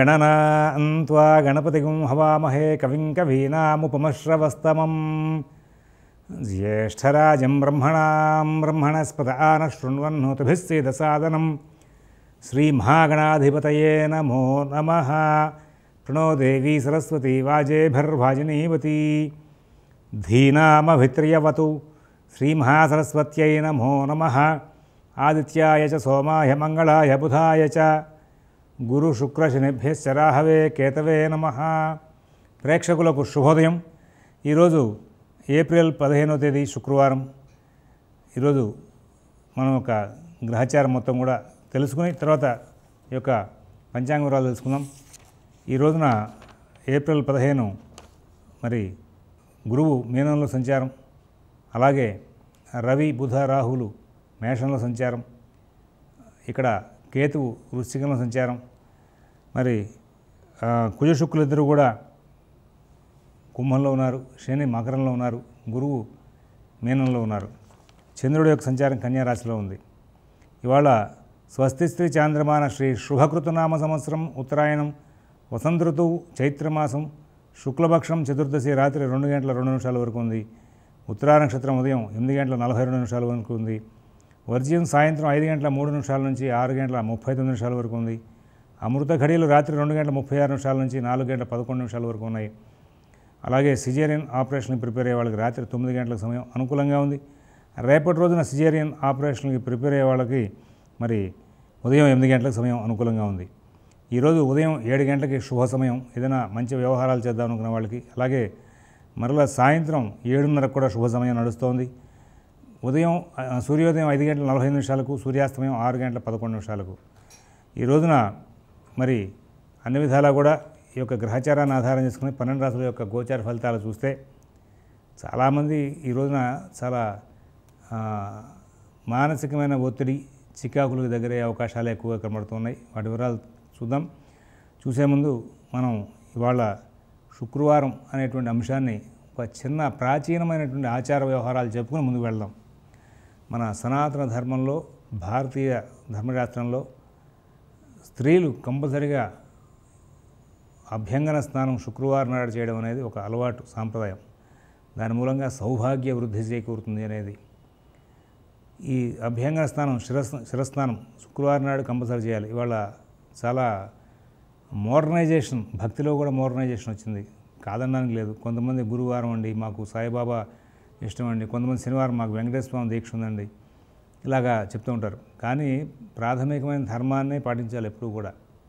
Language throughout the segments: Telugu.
గణనాన్వా గణపతిగుం హవామహే కవిం కవీనాముపమశ్రవస్తమం జ్యేష్ఠరాజం బ్రహ్మణాం బ్రహ్మణస్పద ఆన శృణ్వన్నోతిభిస్సేదసాదనం శ్రీమహాగణాధిపతయే నమో నమ ప్రణో దేవీ సరస్వతి వాజేభిర్వాజినీవతి ధీనామభిత్రియవతు శ్రీమహాసరస్వత్యై నమో నమ ఆదిత్యాయ చ సోమాయ మంగళాయ బుధాయ చ గురు శుక్ర శనిభ్యశ్చ రాహవే కేతవే నమ ప్రేక్షకులకు శుభోదయం ఈరోజు ఏప్రిల్ పదిహేనవ తేదీ శుక్రవారం ఈరోజు మనం ఒక గ్రహచారం మొత్తం కూడా తెలుసుకుని తర్వాత ఈ యొక్క పంచాంగ వివరాలు తెలుసుకుందాం ఈ రోజున ఏప్రిల్ పదిహేను మరి గురువు మీనంలో సంచారం అలాగే రవి బుధ రాహులు మేషంలో సంచారం ఇక్కడ కేతువు వృశ్చికంలో సంచారం మరి ఆ, కుజ శుక్రులు ఇద్దరు కూడా కుంభంలో ఉన్నారు శని మకరంలో ఉన్నారు గురువు మీనంలో ఉన్నారు చంద్రుడి యొక్క సంచారం కన్యా రాశిలో ఉంది ఇవాళ స్వస్తి శ్రీ చాంద్రమాన శ్రీ శుభకృతనామ సంవత్సరం ఉత్తరాయణం వసంత ఋతువు చైత్రమాసం శుక్లపక్షం చతుర్దశి రాత్రి రెండు గంటల రెండు నిమిషాల వరకు ఉంది ఉత్తరా నక్షత్రం ఉదయం ఎనిమిది గంటల నలభై రెండు నిమిషాల వరకు ఉంది వర్జ్యం సాయంత్రం ఐదు గంటల మూడు నిమిషాల నుంచి ఆరు గంటల ముప్పై తొమ్మిది నిమిషాల వరకు ఉంది అమృత ఘడియలు రాత్రి రెండు గంటల ముప్పై ఆరు నిమిషాల నుంచి నాలుగు గంటల పదకొండు నిమిషాల వరకు ఉన్నాయి అలాగే సిజేరియన్ ఆపరేషన్కి ప్రిపేర్ అయ్యే వాళ్ళకి రాత్రి తొమ్మిది గంటల సమయం అనుకూలంగా ఉంది రేపటి రోజున సిజేరియన్ ఆపరేషన్కి ప్రిపేర్ అయ్యే వాళ్ళకి మరి ఉదయం ఎనిమిది గంటలకు సమయం అనుకూలంగా ఉంది ఈరోజు ఉదయం ఏడు గంటలకి శుభ సమయం ఏదైనా మంచి వ్యవహారాలు చేద్దాం అనుకున్న వాళ్ళకి అలాగే మరలా సాయంత్రం ఏడున్నరకు కూడా శుభ సమయం నడుస్తోంది ఉదయం ఆ, సూర్యోదయం ఐదు గంటల నలభై నిమిషాలకు సూర్యాస్తమయం ఆరు గంటల పదకొండు నిమిషాలకు ఈ రోజున మరి అన్ని విధాలా కూడా ఈ యొక్క గ్రహచారాన్ని ఆధారం చేసుకుని పన్నెండు రాసుల యొక్క గోచార ఫలితాలు చూస్తే చాలామంది ఈ రోజున చాలా ఆ, మానసికమైన ఒత్తిడి చికాకులకు దగ్గరయ్యే అవకాశాలు ఎక్కువగా కనబడుతున్నాయి వాటి వివరాలు చూద్దాం చూసే ముందు మనం ఇవాళ శుక్రవారం అనేటువంటి అంశాన్ని ఒక చిన్న ప్రాచీనమైనటువంటి ఆచార వ్యవహారాలు చెప్పుకుని ముందుకు వెళ్దాం మన సనాతన ధర్మంలో భారతీయ ధర్మశాస్త్రంలో స్త్రీలు కంపల్సరిగా అభ్యంగన స్నానం శుక్రవారం నాడు చేయడం అనేది ఒక అలవాటు సాంప్రదాయం దాని మూలంగా సౌభాగ్య వృద్ధి చేకూరుతుంది అనేది ఈ అభ్యంగన స్నానం శిరస్ శిరస్నానం శుక్రవారం నాడు కంపల్సరీ చేయాలి ఇవాళ చాలా మోడర్నైజేషన్ భక్తిలో కూడా మోడర్నైజేషన్ వచ్చింది కాదనడానికి లేదు కొంతమంది గురువారం అండి మాకు సాయిబాబా ఇష్టం అండి కొంతమంది శనివారం మాకు వెంకటేశ్వర స్వామి దీక్ష ఉందండి ఇలాగా చెప్తూ ఉంటారు కానీ ప్రాథమికమైన ధర్మాన్నే పాటించాలి ఎప్పుడు కూడా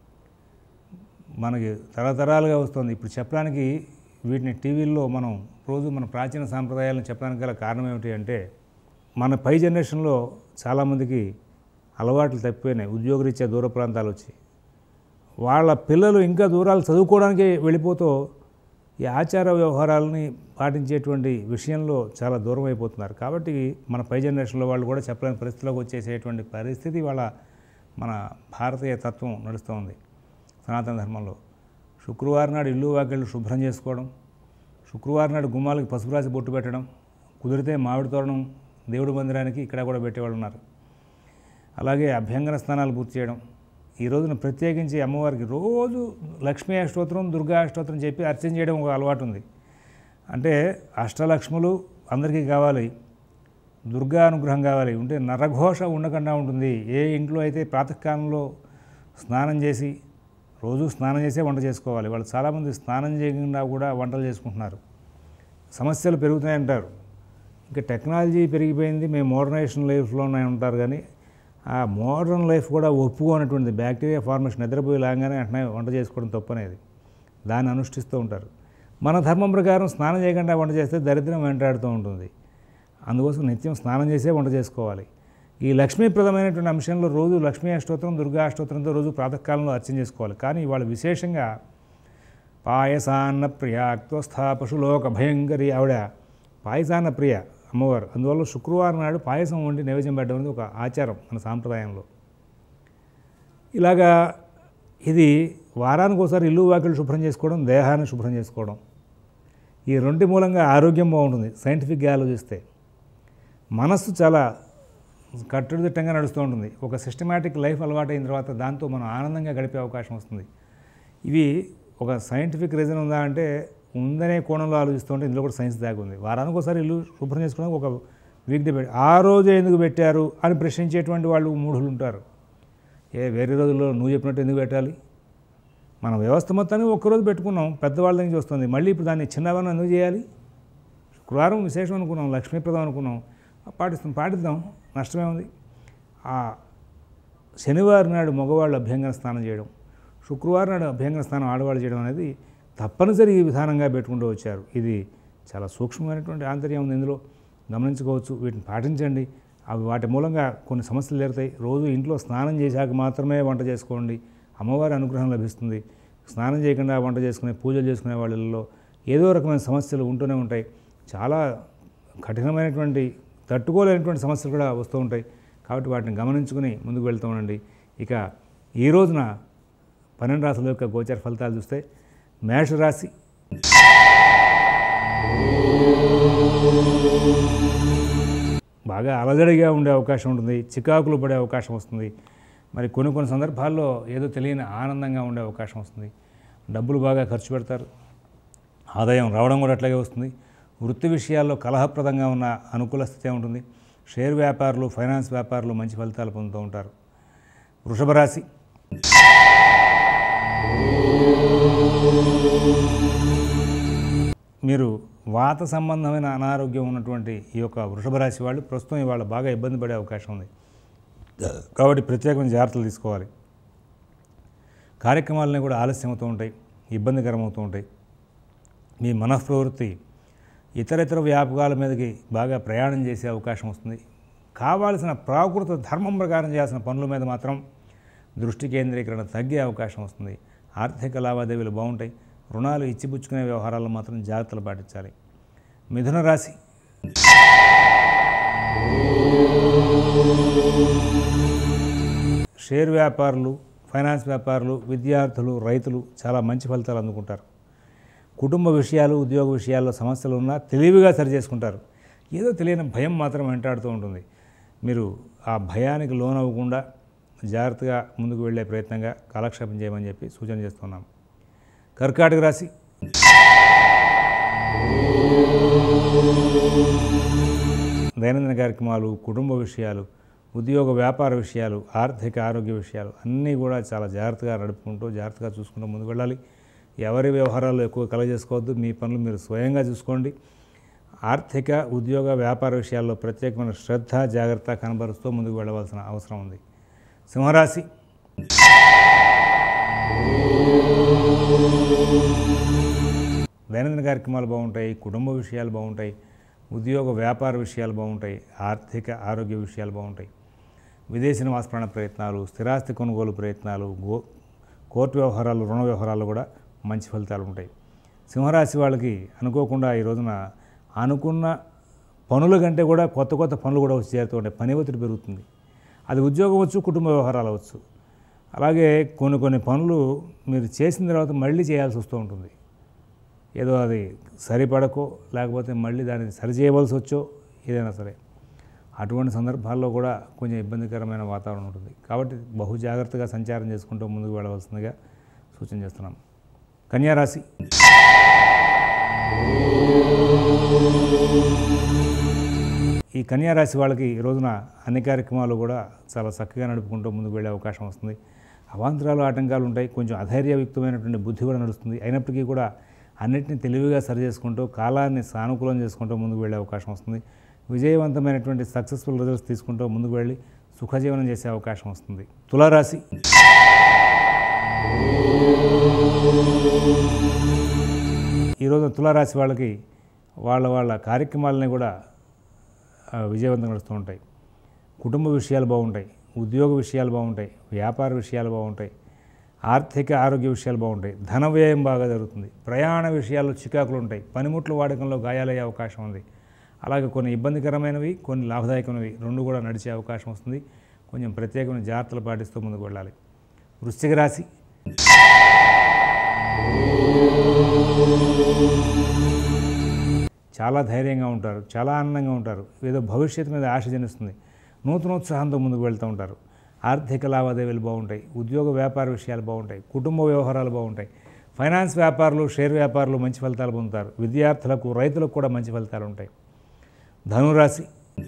మనకి తరతరాలుగా వస్తుంది ఇప్పుడు చెప్పడానికి వీటిని టీవీల్లో మనం రోజు మన ప్రాచీన సాంప్రదాయాలను చెప్పడానికి గల కారణం ఏమిటి అంటే మన పై జనరేషన్లో చాలామందికి అలవాట్లు తప్పిపోయినాయి ఉద్యోగరీత్యా దూర ప్రాంతాలు వచ్చి వాళ్ళ పిల్లలు ఇంకా దూరాలు చదువుకోవడానికి వెళ్ళిపోతూ ఈ ఆచార వ్యవహారాలని పాటించేటువంటి విషయంలో చాలా దూరం అయిపోతున్నారు కాబట్టి మన పై జనరేషన్లో వాళ్ళు కూడా చెప్పలేని పరిస్థితిలోకి వచ్చేసేటువంటి పరిస్థితి వాళ్ళ మన భారతీయ తత్వం నడుస్తూ సనాతన ధర్మంలో శుక్రవారం నాడు ఇల్లు వాకిళ్ళు శుభ్రం చేసుకోవడం శుక్రవారం నాడు గుమ్మాలకి పసుపు రాసి బొట్టు పెట్టడం కుదిరితే మామిడి తోరణం దేవుడి మందిరానికి ఇక్కడ కూడా పెట్టేవాళ్ళు ఉన్నారు అలాగే అభ్యంగన స్నానాలు పూర్తి చేయడం ఈ రోజున ప్రత్యేకించి అమ్మవారికి రోజు లక్ష్మీ అష్టోత్తరం దుర్గా అష్టోత్తరం చెప్పి అర్చన చేయడం ఒక అలవాటు ఉంది అంటే అష్టలక్ష్ములు అందరికీ కావాలి దుర్గా అనుగ్రహం కావాలి ఉంటే నరఘోష ఉండకుండా ఉంటుంది ఏ ఇంట్లో అయితే ప్రాతకాలంలో స్నానం చేసి రోజు స్నానం చేసే వంట చేసుకోవాలి వాళ్ళు చాలామంది స్నానం చేయకుండా కూడా వంటలు చేసుకుంటున్నారు సమస్యలు పెరుగుతున్నాయి అంటారు ఇంకా టెక్నాలజీ పెరిగిపోయింది మేము మోడర్నైజేషన్ లైఫ్లోనే ఉంటారు కానీ ఆ మోడర్న్ లైఫ్ కూడా ఒప్పుకోనటువంటిది బ్యాక్టీరియా ఫార్మేషన్ నిద్రపోయి లాగానే వెంటనే వంట చేసుకోవడం తప్పు అనేది దాన్ని అనుష్ఠిస్తూ ఉంటారు మన ధర్మం ప్రకారం స్నానం చేయకుండా వంట చేస్తే దరిద్రం వెంటాడుతూ ఉంటుంది అందుకోసం నిత్యం స్నానం చేసే వంట చేసుకోవాలి ఈ లక్ష్మీప్రదమైనటువంటి అంశంలో రోజు లక్ష్మీ అష్టోత్తరం దుర్గా అష్టోత్తరంతో రోజు ప్రాతకాలంలో అర్చన చేసుకోవాలి కానీ ఇవాళ విశేషంగా పాయసాన్న ప్రియ అక్తోస్థ పశులోక భయంకరి ఆవిడ పాయసాన్న ప్రియ అమ్మవారు అందువల్ల శుక్రవారం నాడు పాయసం వండి నైవేద్యం పెట్టడం అనేది ఒక ఆచారం మన సాంప్రదాయంలో ఇలాగా ఇది వారానికి ఒకసారి ఇల్లు వాకిళ్ళు శుభ్రం చేసుకోవడం దేహాన్ని శుభ్రం చేసుకోవడం ఈ రెండు మూలంగా ఆరోగ్యం బాగుంటుంది సైంటిఫిక్గా ఆలోచిస్తే మనస్సు చాలా కట్టుదిట్టంగా నడుస్తూ ఉంటుంది ఒక సిస్టమేటిక్ లైఫ్ అలవాటైన తర్వాత దాంతో మనం ఆనందంగా గడిపే అవకాశం వస్తుంది ఇవి ఒక సైంటిఫిక్ రీజన్ ఉందా అంటే ఉందనే కోణంలో ఆలోచిస్తుంటే ఇందులో కూడా సైన్స్ దాగి ఉంది వారానికి ఒకసారి ఇల్లు శుభ్రం చేసుకోవడానికి ఒక వీక్ డే పెట్టి ఆ రోజు ఎందుకు పెట్టారు అని ప్రశ్నించేటువంటి వాళ్ళు మూఢులు ఉంటారు ఏ వేరే రోజుల్లో నువ్వు చెప్పినట్టు ఎందుకు పెట్టాలి మన వ్యవస్థ మొత్తాన్ని ఒక్కరోజు పెట్టుకున్నాం పెద్దవాళ్ళ నుంచి వస్తుంది మళ్ళీ ఇప్పుడు దాన్ని చిన్నవన్న ఎందుకు చేయాలి శుక్రవారం విశేషం అనుకున్నాం లక్ష్మీప్రదం అనుకున్నాం పాటిస్తాం పాటిద్దాం నష్టమే ఉంది ఆ శనివారం నాడు మగవాళ్ళు అభ్యంగన స్నానం చేయడం శుక్రవారం నాడు అభ్యంగన స్నానం ఆడవాళ్ళు చేయడం అనేది తప్పనిసరి ఈ విధానంగా పెట్టుకుంటూ వచ్చారు ఇది చాలా సూక్ష్మమైనటువంటి ఆంతర్యం ఉంది ఇందులో గమనించుకోవచ్చు వీటిని పాటించండి అవి వాటి మూలంగా కొన్ని సమస్యలు జరుగుతాయి రోజు ఇంట్లో స్నానం చేశాక మాత్రమే వంట చేసుకోండి అమ్మవారి అనుగ్రహం లభిస్తుంది స్నానం చేయకుండా వంట చేసుకునే పూజలు చేసుకునే వాళ్ళలో ఏదో రకమైన సమస్యలు ఉంటూనే ఉంటాయి చాలా కఠినమైనటువంటి తట్టుకోలేనటువంటి సమస్యలు కూడా వస్తూ ఉంటాయి కాబట్టి వాటిని గమనించుకుని ముందుకు వెళ్తూ ఉండండి ఇక ఈ రోజున పన్నెండు రాశుల యొక్క గోచర ఫలితాలు చూస్తే మేషరాశి బాగా అలజడిగా ఉండే అవకాశం ఉంటుంది చికాకులు పడే అవకాశం వస్తుంది మరి కొన్ని కొన్ని సందర్భాల్లో ఏదో తెలియని ఆనందంగా ఉండే అవకాశం వస్తుంది డబ్బులు బాగా ఖర్చు పెడతారు ఆదాయం రావడం కూడా అట్లాగే వస్తుంది వృత్తి విషయాల్లో కలహప్రదంగా ఉన్న అనుకూల స్థితి ఉంటుంది షేర్ వ్యాపారులు ఫైనాన్స్ వ్యాపారులు మంచి ఫలితాలు పొందుతూ ఉంటారు వృషభ రాశి మీరు వాత సంబంధమైన అనారోగ్యం ఉన్నటువంటి ఈ యొక్క వృషభ రాశి వాళ్ళు ప్రస్తుతం ఇవాళ బాగా ఇబ్బంది పడే అవకాశం ఉంది కాబట్టి ప్రత్యేకమైన జాగ్రత్తలు తీసుకోవాలి కార్యక్రమాలన్నీ కూడా ఆలస్యం అవుతూ ఉంటాయి ఇబ్బందికరమవుతూ ఉంటాయి మీ మనఃప్రవృత్తి ఇతర ఇతర వ్యాపకాల మీదకి బాగా ప్రయాణం చేసే అవకాశం వస్తుంది కావాల్సిన ప్రాకృత ధర్మం ప్రకారం చేయాల్సిన పనుల మీద మాత్రం దృష్టి కేంద్రీకరణ తగ్గే అవకాశం వస్తుంది ఆర్థిక లావాదేవీలు బాగుంటాయి రుణాలు ఇచ్చిపుచ్చుకునే వ్యవహారాల్లో మాత్రం జాగ్రత్తలు పాటించాలి మిథున రాశి షేర్ వ్యాపారులు ఫైనాన్స్ వ్యాపారులు విద్యార్థులు రైతులు చాలా మంచి ఫలితాలు అందుకుంటారు కుటుంబ విషయాలు ఉద్యోగ విషయాల్లో సమస్యలు ఉన్నా తెలివిగా సరి చేసుకుంటారు ఏదో తెలియని భయం మాత్రం వెంటాడుతూ ఉంటుంది మీరు ఆ భయానికి లోనవ్వకుండా జాగ్రత్తగా ముందుకు వెళ్ళే ప్రయత్నంగా కాలక్షేపం చేయమని చెప్పి సూచన చేస్తున్నాం కర్కాటక రాశి దైనందిన కార్యక్రమాలు కుటుంబ విషయాలు ఉద్యోగ వ్యాపార విషయాలు ఆర్థిక ఆరోగ్య విషయాలు అన్నీ కూడా చాలా జాగ్రత్తగా నడుపుకుంటూ జాగ్రత్తగా చూసుకుంటూ ముందుకు వెళ్ళాలి ఎవరి వ్యవహారాలు ఎక్కువ కలగజేసుకోవద్దు మీ పనులు మీరు స్వయంగా చూసుకోండి ఆర్థిక ఉద్యోగ వ్యాపార విషయాల్లో ప్రత్యేకమైన శ్రద్ధ జాగ్రత్త కనబరుస్తూ ముందుకు వెళ్ళవలసిన అవసరం ఉంది సింహరాశి దైనందిన కార్యక్రమాలు బాగుంటాయి కుటుంబ విషయాలు బాగుంటాయి ఉద్యోగ వ్యాపార విషయాలు బాగుంటాయి ఆర్థిక ఆరోగ్య విషయాలు బాగుంటాయి విదేశీ నివాసపరణ ప్రయత్నాలు స్థిరాస్తి కొనుగోలు ప్రయత్నాలు గో కోర్టు వ్యవహారాలు రుణ వ్యవహారాలు కూడా మంచి ఫలితాలు ఉంటాయి సింహరాశి వాళ్ళకి అనుకోకుండా ఈ రోజున అనుకున్న పనుల కంటే కూడా కొత్త కొత్త పనులు కూడా వచ్చి చేరుతూ ఉంటాయి పని ఒత్తిడి పెరుగుతుంది అది ఉద్యోగం వచ్చు కుటుంబ వ్యవహారాలు అవచ్చు అలాగే కొన్ని కొన్ని పనులు మీరు చేసిన తర్వాత మళ్ళీ చేయాల్సి వస్తూ ఉంటుంది ఏదో అది సరిపడకో లేకపోతే మళ్ళీ దాన్ని సరి చేయవలసి వచ్చో ఏదైనా సరే అటువంటి సందర్భాల్లో కూడా కొంచెం ఇబ్బందికరమైన వాతావరణం ఉంటుంది కాబట్టి బహు జాగ్రత్తగా సంచారం చేసుకుంటూ ముందుకు వెళ్ళవలసిందిగా సూచన చేస్తున్నాం కన్యారాశి ఈ కన్యారాశి వాళ్ళకి ఈ రోజున అన్ని కార్యక్రమాలు కూడా చాలా చక్కగా నడుపుకుంటూ ముందుకు వెళ్ళే అవకాశం వస్తుంది అవాంతరాలు ఆటంకాలు ఉంటాయి కొంచెం అధైర్యయుక్తమైనటువంటి బుద్ధి కూడా నడుస్తుంది అయినప్పటికీ కూడా అన్నిటిని తెలివిగా సరి చేసుకుంటూ కాలాన్ని సానుకూలం చేసుకుంటూ ముందుకు వెళ్ళే అవకాశం వస్తుంది విజయవంతమైనటువంటి సక్సెస్ఫుల్ రిజల్ట్స్ తీసుకుంటూ ముందుకు వెళ్ళి సుఖజీవనం చేసే అవకాశం వస్తుంది తులారాశి ఈరోజు తులారాశి వాళ్ళకి వాళ్ళ వాళ్ళ కార్యక్రమాలని కూడా ఆ, విజయవంతంగా నడుస్తూ ఉంటాయి కుటుంబ విషయాలు బాగుంటాయి ఉద్యోగ విషయాలు బాగుంటాయి వ్యాపార విషయాలు బాగుంటాయి ఆర్థిక ఆరోగ్య విషయాలు బాగుంటాయి ధన వ్యయం బాగా జరుగుతుంది ప్రయాణ విషయాల్లో చికాకులు ఉంటాయి పనిముట్ల వాడకంలో గాయాలయ్యే అవకాశం ఉంది అలాగే కొన్ని ఇబ్బందికరమైనవి కొన్ని లాభదాయకమైనవి రెండు కూడా నడిచే అవకాశం వస్తుంది కొంచెం ప్రత్యేకమైన జాగ్రత్తలు పాటిస్తూ ముందుకు వెళ్ళాలి వృశ్చిక రాశి చాలా ధైర్యంగా ఉంటారు చాలా ఆనందంగా ఉంటారు ఏదో భవిష్యత్తు మీద ఆశ జనిస్తుంది నూతనోత్సాహంతో ముందుకు వెళ్తూ ఉంటారు ఆర్థిక లావాదేవీలు బాగుంటాయి ఉద్యోగ వ్యాపార విషయాలు బాగుంటాయి కుటుంబ వ్యవహారాలు బాగుంటాయి ఫైనాన్స్ వ్యాపారులు షేర్ వ్యాపారులు మంచి ఫలితాలు పొందుతారు విద్యార్థులకు రైతులకు కూడా మంచి ఫలితాలు ఉంటాయి ధనురాశి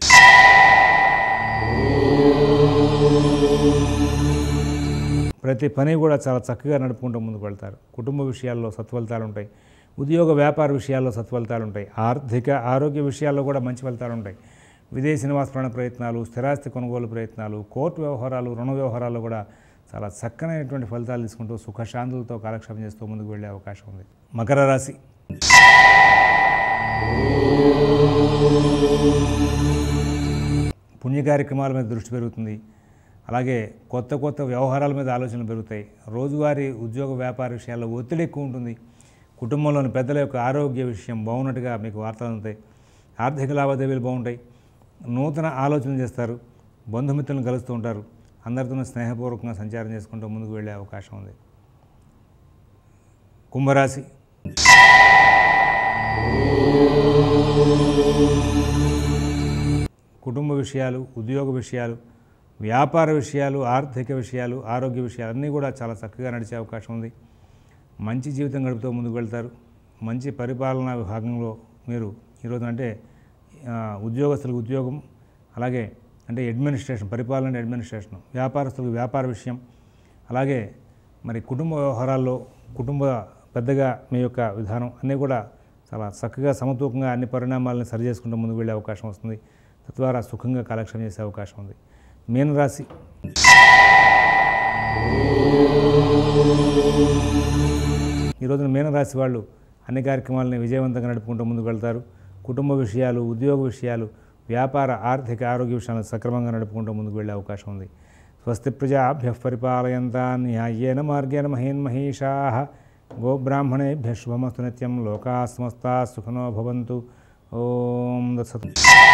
ప్రతి పని కూడా చాలా చక్కగా నడుపుకుంటూ ముందుకు వెళ్తారు కుటుంబ విషయాల్లో సత్ఫలితాలు ఉంటాయి ఉద్యోగ వ్యాపార విషయాల్లో సత్ఫలితాలు ఉంటాయి ఆర్థిక ఆరోగ్య విషయాల్లో కూడా మంచి ఫలితాలు ఉంటాయి విదేశీ నివాసపరణ ప్రయత్నాలు స్థిరాస్తి కొనుగోలు ప్రయత్నాలు కోర్టు వ్యవహారాలు రుణ వ్యవహారాల్లో కూడా చాలా చక్కనైనటువంటి ఫలితాలు తీసుకుంటూ సుఖశాంతులతో కాలక్షేపం చేస్తూ ముందుకు వెళ్ళే అవకాశం ఉంది మకర రాశి పుణ్య కార్యక్రమాల మీద దృష్టి పెరుగుతుంది అలాగే కొత్త కొత్త వ్యవహారాల మీద ఆలోచనలు పెరుగుతాయి రోజువారీ ఉద్యోగ వ్యాపార విషయాల్లో ఒత్తిడి ఎక్కువ ఉంటుంది కుటుంబంలోని పెద్దల యొక్క ఆరోగ్య విషయం బాగున్నట్టుగా మీకు వార్తలు అందుతాయి ఆర్థిక లావాదేవీలు బాగుంటాయి నూతన ఆలోచనలు చేస్తారు బంధుమిత్రులను కలుస్తూ ఉంటారు అందరితో స్నేహపూర్వకంగా సంచారం చేసుకుంటూ ముందుకు వెళ్ళే అవకాశం ఉంది కుంభరాశి కుటుంబ విషయాలు ఉద్యోగ విషయాలు వ్యాపార విషయాలు ఆర్థిక విషయాలు ఆరోగ్య విషయాలు అన్నీ కూడా చాలా చక్కగా నడిచే అవకాశం ఉంది మంచి జీవితం గడుపుతూ ముందుకు వెళ్తారు మంచి పరిపాలనా విభాగంలో మీరు ఈరోజు అంటే ఆ, ఉద్యోగస్తులకు ఉద్యోగం అలాగే అంటే అడ్మినిస్ట్రేషన్ పరిపాలన అంటే అడ్మినిస్ట్రేషన్ వ్యాపారస్తులకు వ్యాపార విషయం అలాగే మరి కుటుంబ వ్యవహారాల్లో కుటుంబ పెద్దగా మీ యొక్క విధానం అన్నీ కూడా చాలా చక్కగా సమతూకంగా అన్ని పరిణామాలను సరి చేసుకుంటూ ముందుకు వెళ్ళే అవకాశం వస్తుంది తద్వారా సుఖంగా కాలక్షేపం చేసే అవకాశం ఉంది మీనరాశి ఈ రోజున మీనరాశి వాళ్ళు అన్ని కార్యక్రమాలని విజయవంతంగా నడుపుకుంటూ ముందుకు వెళ్తారు కుటుంబ విషయాలు ఉద్యోగ విషయాలు వ్యాపార ఆర్థిక ఆరోగ్య విషయాలను సక్రమంగా నడుపుకుంటూ ముందుకు వెళ్ళే అవకాశం ఉంది స్వస్తి ప్రజాభ్య పరిపాలయంతా న్యాయేన మార్గేణ మహేన్మహీషా గోబ్రాహ్మణేభ్య శుభమస్తు నిత్యం లోకా సమస్తా సుఖనో భవంతు ఓం దత్సత్